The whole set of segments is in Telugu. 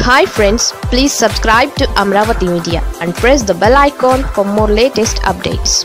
hi friends please subscribe to Amaravati media and press the bell icon for more latest updates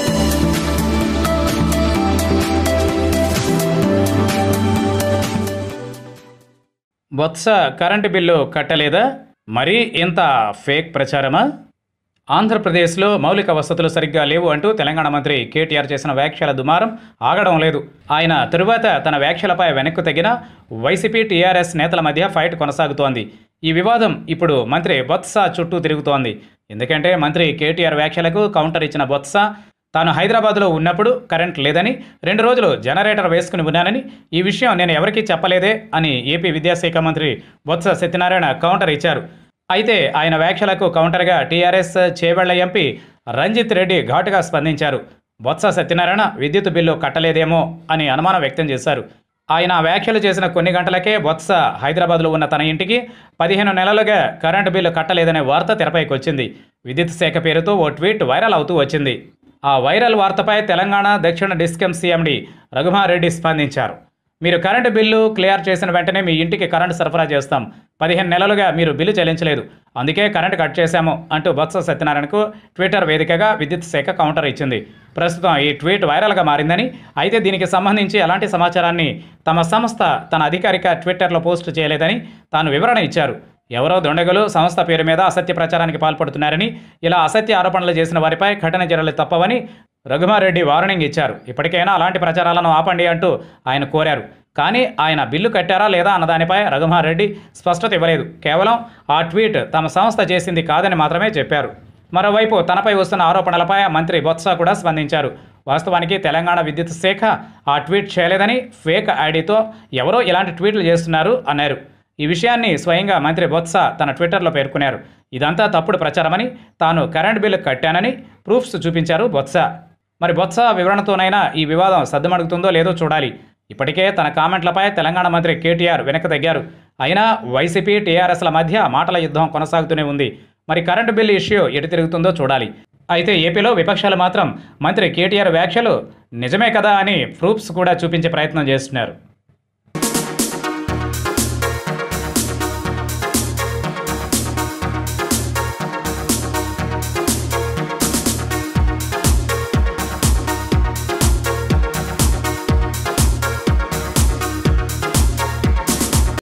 Botsa current bill కట్టలేదా మరీ ఇంత ఫేక్ ప్రచారమా ఆంధ్రప్రదేశ్లో మౌలిక వసతులు సరిగ్గా లేవు అంటూ తెలంగాణ మంత్రి కేటీఆర్ చేసిన వ్యాఖ్యల దుమారం ఆగడం లేదు ఆయన తరువాత తన వ్యాఖ్యలపై వెనక్కు తగ్గిన వైసీపీ టీఆర్ఎస్ నేతల మధ్య ఫైట్ కొనసాగుతోంది ఈ వివాదం ఇప్పుడు మంత్రి బొత్స చుట్టూ తిరుగుతోంది ఎందుకంటే మంత్రి కేటీఆర్ వ్యాఖ్యలకు కౌంటర్ ఇచ్చిన బొత్స తాను హైదరాబాద్లో ఉన్నప్పుడు కరెంట్ లేదని రెండు రోజులు జనరేటర్ వేసుకుని ఉన్నానని ఈ విషయం నేను ఎవరికీ చెప్పలేదే అని ఏపీ విద్యాశాఖ మంత్రి బొత్స సత్యనారాయణ కౌంటర్ ఇచ్చారు అయితే ఆయన వ్యాఖ్యలకు కౌంటర్గా టీఆర్ఎస్ చేవెళ్ల ఎంపీ రంజిత్ రెడ్డి ఘాటుగా స్పందించారు బొత్స సత్యనారాయణ విద్యుత్ బిల్లు కట్టలేదేమో అని అనుమానం వ్యక్తం చేశారు ఆయన ఆ వ్యాఖ్యలు చేసిన కొన్ని గంటలకే బొత్స హైదరాబాద్లో ఉన్న తన ఇంటికి పదిహేను నెలలుగా కరెంటు బిల్లు కట్టలేదనే వార్త తెరపైకి వచ్చింది విద్యుత్ శాఖ పేరుతో ఓ ట్వీట్ వైరల్ అవుతూ వచ్చింది ఆ వైరల్ వార్తపై తెలంగాణ దక్షిణ డిస్కం సీఎండి రఘుమారెడ్డి స్పందించారు మీరు కరెంటు బిల్లు క్లియర్ చేసిన వెంటనే మీ ఇంటికి కరెంటు సరఫరా చేస్తాం పదిహేను నెలలుగా మీరు బిల్లు చెల్లించలేదు అందుకే కరెంటు కట్ చేశాము అంటూ బొత్స సత్యనారాయణకు ట్విట్టర్ వేదికగా విద్యుత్ శాఖ కౌంటర్ ఇచ్చింది ప్రస్తుతం ఈ ట్వీట్ వైరల్గా మారిందని అయితే దీనికి సంబంధించి ఎలాంటి సమాచారాన్ని తమ సంస్థ తన అధికారిక ట్విట్టర్లో పోస్ట్ చేయలేదని తాను వివరణ ఇచ్చారు ఎవరో దొండగలు సంస్థ పేరు మీద అసత్య ప్రచారానికి పాల్పడుతున్నారని ఇలా అసత్య ఆరోపణలు చేసిన వారిపై కఠిన చర్యలు తప్పవని రఘుమారెడ్డి వార్నింగ్ ఇచ్చారు ఇప్పటికైనా అలాంటి ప్రచారాలను ఆపండి అంటూ ఆయన కోరారు కానీ ఆయన బిల్లు కట్టారా లేదా అన్న దానిపై రఘుమారెడ్డి స్పష్టత ఇవ్వలేదు కేవలం ఆ ట్వీట్ తమ సంస్థ చేసింది కాదని మాత్రమే చెప్పారు మరోవైపు తనపై వస్తున్న ఆరోపణలపై మంత్రి బొత్స కూడా స్పందించారు వాస్తవానికి తెలంగాణ విద్యుత్ శాఖ ఆ ట్వీట్ చేయలేదని ఫేక్ ఐడితో ఎవరో ఇలాంటి ట్వీట్లు చేస్తున్నారు అన్నారు ఈ విషయాన్ని స్వయంగా మంత్రి బొత్స తన ట్విట్టర్లో పేర్కొన్నారు ఇదంతా తప్పుడు ప్రచారమని తాను కరెంట్ బిల్లు కట్టానని ప్రూఫ్స్ చూపించారు బొత్స మరి బొత్స వివరణతోనైనా ఈ వివాదం సద్దుమడుగుతుందో లేదో చూడాలి ఇప్పటికే తన కామెంట్లపై తెలంగాణ మంత్రి కేటీఆర్ వెనక్కి తగ్గారు అయినా వైసీపీ టీఆర్ఎస్ల మధ్య మాటల యుద్ధం కొనసాగుతూనే ఉంది మరి కరెంటు బిల్లు ఇష్యూ ఎటు తిరుగుతుందో చూడాలి అయితే ఏపీలో విపక్షాలు మాత్రం మంత్రి కేటీఆర్ వ్యాఖ్యలు నిజమే కదా అని ప్రూఫ్స్ కూడా చూపించే ప్రయత్నం చేస్తున్నారు